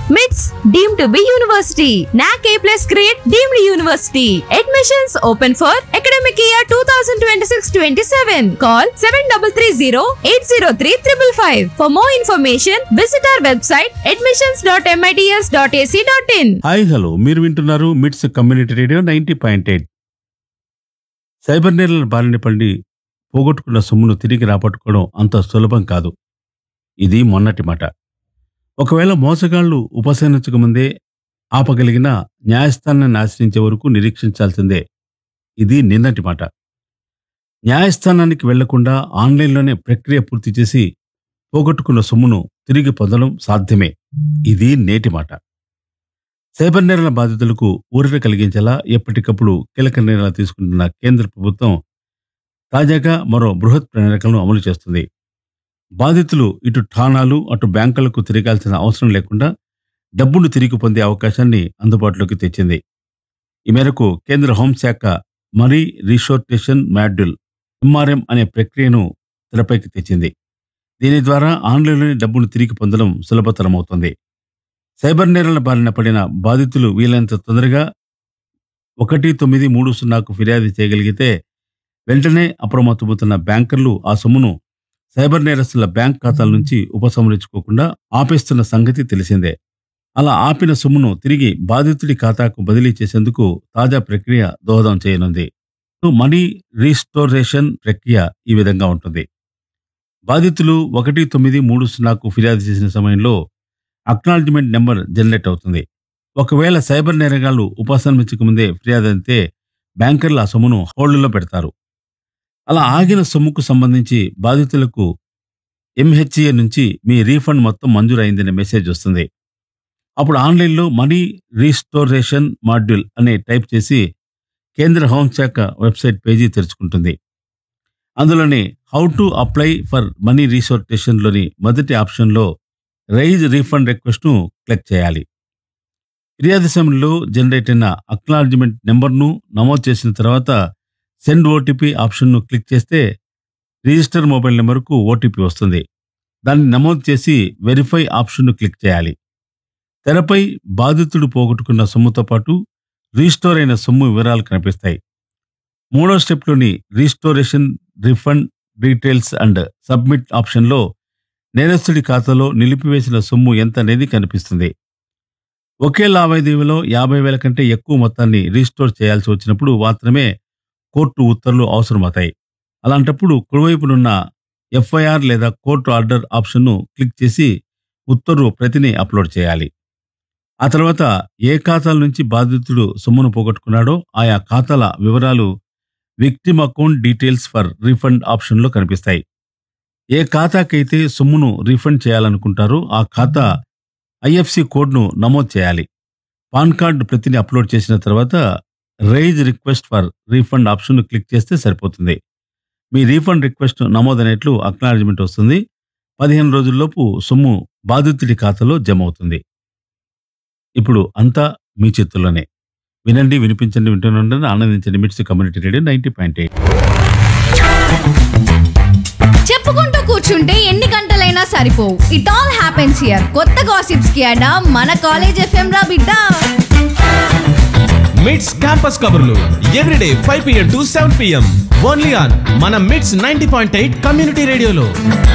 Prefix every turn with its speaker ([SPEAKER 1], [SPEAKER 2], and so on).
[SPEAKER 1] MITS deemed to be university. NAC A plus grade deemed university. Admissions open for academic year 2026-27. Call 7330-803-555. For more information, visit our website admissions.mits.ac.in.
[SPEAKER 2] Hi hello మీరు వింటున్నారు MITS community radio ninety point eight cyber నేరల బారిన పడి పోగొట్టుకున్న సొమ్మును తిరిగి రాబట్టుకోవడం అంత సులభం కాదు ఇది మొన్నటి మాట ఒకవేళ మోసగాళ్లు ఉపసంహరించకముందే ఆపగలిగిన న్యాయస్థానాన్ని ఆశ్రయించే వరకు నిరీక్షించాల్సిందే ఇది నిన్నటి మాట న్యాయస్థానానికి వెళ్లకుండా ఆన్లైన్లోనే ప్రక్రియ పూర్తి చేసి పోగొట్టుకున్న సొమ్మును తిరిగి పొందడం సాధ్యమే ఇది నేటి మాట సైబర్ నేరాల బాధితులకు ఊరట కలిగించేలా ఎప్పటికప్పుడు కీలక నిర్ణయాలు తీసుకుంటున్న కేంద్ర ప్రభుత్వం తాజాగా మరో బృహత్ ప్రణాళికలను అమలు చేస్తుంది బాధితులు ఇటు ఠాణాలు అటు బ్యాంకులకు తిరగాల్సిన అవసరం లేకుండా డబ్బును తిరిగి పొందే అవకాశాన్ని అందుబాటులోకి తెచ్చింది ఈ మేరకు కేంద్ర హోంశాఖ మరీ రీషోర్టేషన్ మాడ్యూల్ ఎంఆర్ఎం అనే ప్రక్రియను తెరపైకి తెచ్చింది దీని ద్వారా ఆన్లైన్లోనే డబ్బును తిరిగి పొందడం సులభతరమవుతుంది సైబర్ నేరాల బారిన పడిన బాధితులు వీలైనంత తొందరగా ఒకటి తొమ్మిది మూడు సున్నాకు ఫిర్యాదు చేయగలిగితే వెంటనే అప్రమత్తమవుతున్న బ్యాంకర్లు ఆ సొమ్మును సైబర్ నేరస్తుల బ్యాంక్ ఖాతాల నుంచి ఉపసంహరించుకోకుండా ఆపేస్తున్న సంగతి తెలిసిందే అలా ఆపిన సొమ్మును తిరిగి బాధితుడి ఖాతాకు బదిలీ చేసేందుకు తాజా ప్రక్రియ దోహదం చేయనుంది మనీ రీస్టోరేషన్ ప్రక్రియ ఈ విధంగా ఉంటుంది బాధితులు ఒకటి తొమ్మిది మూడు సున్నాకు ఫిర్యాదు చేసిన సమయంలో అక్నాలజ్మెంట్ నెంబర్ జనరేట్ అవుతుంది ఒకవేళ సైబర్ నేరగాళ్లు ఉపసంహరించక ముందే ఫిర్యాదు అంతే బ్యాంకర్లు ఆ సొమ్మును హోల్డ్లో పెడతారు అలా ఆగిన సొమ్ముకు సంబంధించి బాధితులకు ఎంహెచ్ఏ నుంచి మీ రీఫండ్ మొత్తం మంజూరైందనే మెసేజ్ వస్తుంది అప్పుడు ఆన్లైన్లో మనీ రీస్టోరేషన్ మాడ్యూల్ అనే టైప్ చేసి కేంద్ర హోంశాఖ వెబ్సైట్ పేజీ తెరుచుకుంటుంది అందులోని how to apply for money రీసోర్టేషన్లోని మొదటి ఆప్షన్లో రైజ్ రీఫండ్ రిక్వెస్ట్ను క్లిక్ చేయాలి ఫిర్యాదు సమయంలో జనరేట్ అయిన అక్నాలజ్మెంట్ నెంబర్ను నమోదు చేసిన తర్వాత సెండ్ ఓటీపీ ఆప్షన్ను క్లిక్ చేస్తే రిజిస్టర్ మొబైల్ నెంబర్కు ఓటీపీ వస్తుంది దాన్ని నమోదు చేసి వెరిఫై ఆప్షన్ను క్లిక్ చేయాలి తెరపై బాధితుడు పోగొట్టుకున్న సొమ్ముతో పాటు రీస్టోర్ అయిన సొమ్ము వివరాలు కనిపిస్తాయి మూడో స్టెప్లోని restoration refund details and submit ఆప్షన్లో నేరస్తుడి ఖాతాలో నిలిపివేసిన సొమ్ము ఎంత అనేది కనిపిస్తుంది ఒకే లావాదేవీలో యాభై వేల కంటే ఎక్కువ మొత్తాన్ని రీస్టోర్ చేయాల్సి వచ్చినప్పుడు మాత్రమే కోర్టు ఉత్తర్వులు అవసరమవుతాయి అలాంటప్పుడు కుడివైపునున్న ఎఫ్ఐఆర్ లేదా కోర్టు ఆర్డర్ ఆప్షన్ను క్లిక్ చేసి ఉత్తర్వు ప్రతిని అప్లోడ్ చేయాలి ఆ తర్వాత ఏ ఖాతాల నుంచి బాధితుడు సొమ్మును పోగొట్టుకున్నాడో ఆయా ఖాతాల వివరాలు victim account details for refund ఆప్షన్లో కనిపిస్తాయి ఏ ఖాతాకైతే సొమ్మును రీఫండ్ చేయాలనుకుంటారో ఆ ఖాతా ఐఎఫ్సి కోడ్ను నమోదు చేయాలి పాన్ కార్డు ప్రతిని అప్లోడ్ చేసిన తర్వాత raise request for refund option click చేస్తే సరిపోతుంది మీ రీఫండ్ రిక్వెస్ట్ నమోదైనట్లు అక్నాలజ్మెంట్ వస్తుంది పదిహేను రోజుల్లోపు సొమ్ము బాధితుడి ఖాతాలో జమ అవుతుంది ఇప్పుడు అంతా మీ చేతుల్లోనే వినండి వినిపించండి వింటూనే ఆనందించండి MITS community radio ninety point eight
[SPEAKER 3] చెప్పుకుంటూ కూర్చుంటే ఎన్ని గంటలైనా సరిపోవు ఇట్ ఆల్ హ్యాపెన్స్ హియర్ కొత్త గాసిప్స్ కి అడా మన కాలేజ్ ఎఫ్ఎం రా బిడ్డ
[SPEAKER 4] మిడ్స్ క్యాంపస్ కబుర్లు everyday five PM to seven PM only on మన MITS ninety point eight community రేడియోలో